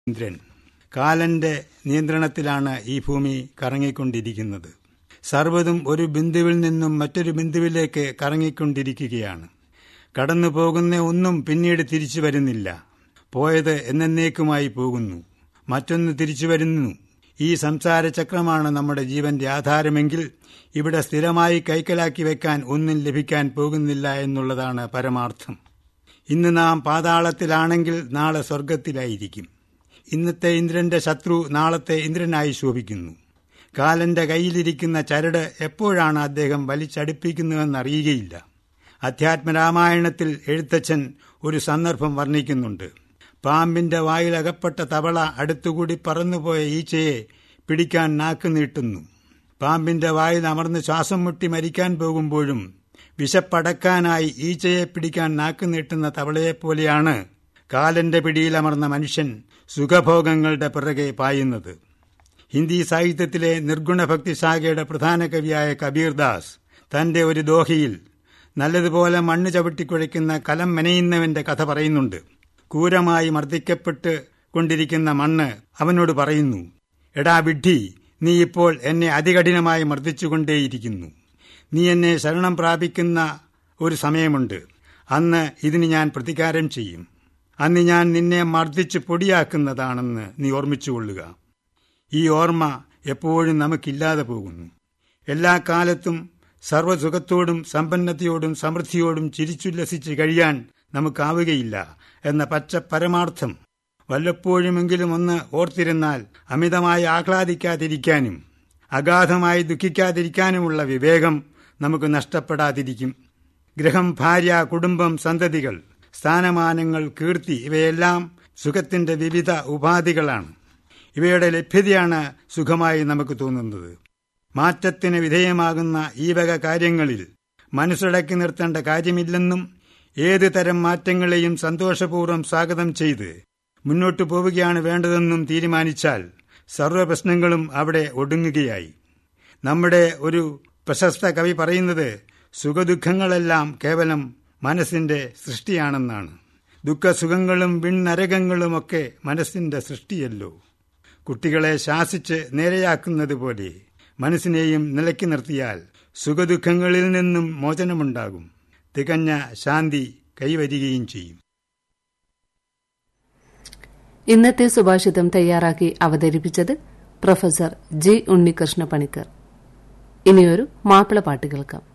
ഇന്ദ്രൻ കാലന്റെ നിയന്ത്രണത്തിലാണ് ഈ ഭൂമി കറങ്ങിക്കൊണ്ടിരിക്കുന്നത് സർവ്വതും ഒരു ബിന്ദുവിൽ നിന്നും മറ്റൊരു ബിന്ദുവിലേക്ക് കറങ്ങിക്കൊണ്ടിരിക്കുകയാണ് കടന്നു പോകുന്ന ഒന്നും പിന്നീട് തിരിച്ചു വരുന്നില്ല പോയത് എന്നേക്കുമായി പോകുന്നു മറ്റൊന്ന് തിരിച്ചു വരുന്നു ഈ സംസാര ചക്രമാണ് നമ്മുടെ ജീവന്റെ ആധാരമെങ്കിൽ ഇവിടെ സ്ഥിരമായി കൈക്കലാക്കി വെക്കാൻ ഒന്നും ലഭിക്കാൻ പോകുന്നില്ല എന്നുള്ളതാണ് പരമാർത്ഥം ഇന്ന് നാം പാതാളത്തിലാണെങ്കിൽ നാളെ സ്വർഗത്തിലായിരിക്കും ഇന്നത്തെ ഇന്ദ്രന്റെ ശത്രു നാളത്തെ ഇന്ദ്രനായി ശോഭിക്കുന്നു കാലന്റെ കയ്യിലിരിക്കുന്ന ചരട് എപ്പോഴാണ് അദ്ദേഹം വലിച്ചടുപ്പിക്കുന്നുവെന്നറിയുകയില്ല അധ്യാത്മരാമായണത്തിൽ എഴുത്തച്ഛൻ ഒരു സന്ദർഭം വർണ്ണിക്കുന്നുണ്ട് പാമ്പിന്റെ വായിലകപ്പെട്ട തവള അടുത്തുകൂടി പറന്നുപോയ ഈച്ചയെ പിടിക്കാൻ നാക്ക് നീട്ടുന്നു പാമ്പിന്റെ വായിൽ അമർന്ന് ശ്വാസം മുട്ടി മരിക്കാൻ പോകുമ്പോഴും വിശപ്പടക്കാനായി ഈച്ചയെ പിടിക്കാൻ നാക്ക് നീട്ടുന്ന തവളയെപ്പോലെയാണ് കാലന്റെ പിടിയിലമർന്ന മനുഷ്യൻ സുഖഭോഗങ്ങളുടെ പിറകെ പായുന്നത് ഹിന്ദി സാഹിത്യത്തിലെ നിർഗുണഭക്തി ശാഖയുടെ പ്രധാന കവിയായ കബീർദാസ് തന്റെ ഒരു ദോഹയിൽ നല്ലതുപോലെ മണ്ണ് ചവിട്ടിക്കുഴയ്ക്കുന്ന കലം മെനയുന്നവന്റെ കഥ പറയുന്നുണ്ട് ക്രൂരമായി മർദ്ദിക്കപ്പെട്ട് കൊണ്ടിരിക്കുന്ന മണ്ണ് അവനോട് പറയുന്നു എടാ വിഡ്ഢി നീ ഇപ്പോൾ എന്നെ അതികഠിനമായി മർദ്ദിച്ചുകൊണ്ടേയിരിക്കുന്നു നീ എന്നെ ശരണം പ്രാപിക്കുന്ന ഒരു സമയമുണ്ട് അന്ന് ഇതിന് ഞാൻ പ്രതികാരം ചെയ്യും അന്ന് ഞാൻ നിന്നെ മർദ്ദിച്ച് പൊടിയാക്കുന്നതാണെന്ന് നീ ഓർമ്മിച്ചുകൊള്ളുക ഈ ഓർമ്മ എപ്പോഴും നമുക്കില്ലാതെ പോകുന്നു എല്ലാ കാലത്തും സർവ്വസുഖത്തോടും സമ്പന്നതയോടും സമൃദ്ധിയോടും ചിരിച്ചുല്ലസിച്ച് കഴിയാൻ നമുക്കാവുകയില്ല എന്ന പച്ച പരമാർത്ഥം വല്ലപ്പോഴുമെങ്കിലും ഒന്ന് ഓർത്തിരുന്നാൽ അമിതമായി ആഹ്ലാദിക്കാതിരിക്കാനും അഗാധമായി ദുഃഖിക്കാതിരിക്കാനുമുള്ള വിവേകം നമുക്ക് നഷ്ടപ്പെടാതിരിക്കും ഗ്രഹം ഭാര്യ കുടുംബം സന്തതികൾ സ്ഥാനമാനങ്ങൾ കീർത്തി ഇവയെല്ലാം സുഖത്തിന്റെ വിവിധ ഉപാധികളാണ് ഇവയുടെ ലഭ്യതയാണ് സുഖമായി നമുക്ക് തോന്നുന്നത് മാറ്റത്തിന് വിധേയമാകുന്ന ഈ വക കാര്യങ്ങളിൽ മനസ്സടക്കി നിർത്തേണ്ട കാര്യമില്ലെന്നും ഏത് തരം മാറ്റങ്ങളെയും സന്തോഷപൂർവ്വം സ്വാഗതം ചെയ്ത് മുന്നോട്ടു പോവുകയാണ് വേണ്ടതെന്നും തീരുമാനിച്ചാൽ സർവ്വപ്രശ്നങ്ങളും അവിടെ ഒടുങ്ങുകയായി നമ്മുടെ ഒരു പ്രശസ്ത കവി പറയുന്നത് സുഖദുഃഖങ്ങളെല്ലാം കേവലം മനസ്സിന്റെ സൃഷ്ടിയാണെന്നാണ് ദുഃഖസുഖങ്ങളും വിണ്ണരകങ്ങളുമൊക്കെ മനസ്സിന്റെ സൃഷ്ടിയല്ലോ കുട്ടികളെ ശാസിച്ച് നേരെയാക്കുന്നത് പോലെ മനസ്സിനെയും നിലയ്ക്ക് നിർത്തിയാൽ സുഖദുഃഖങ്ങളിൽ നിന്നും മോചനമുണ്ടാകും തികഞ്ഞ ശാന്തി കൈവരികയും ചെയ്യും ഇന്നത്തെ സുഭാഷിതം തയ്യാറാക്കി അവതരിപ്പിച്ചത് പ്രൊഫസർ ജി ഉണ്ണികൃഷ്ണ പണിക്കർ ഇനിയൊരു മാപ്പിള പാട്ട് കേൾക്കാം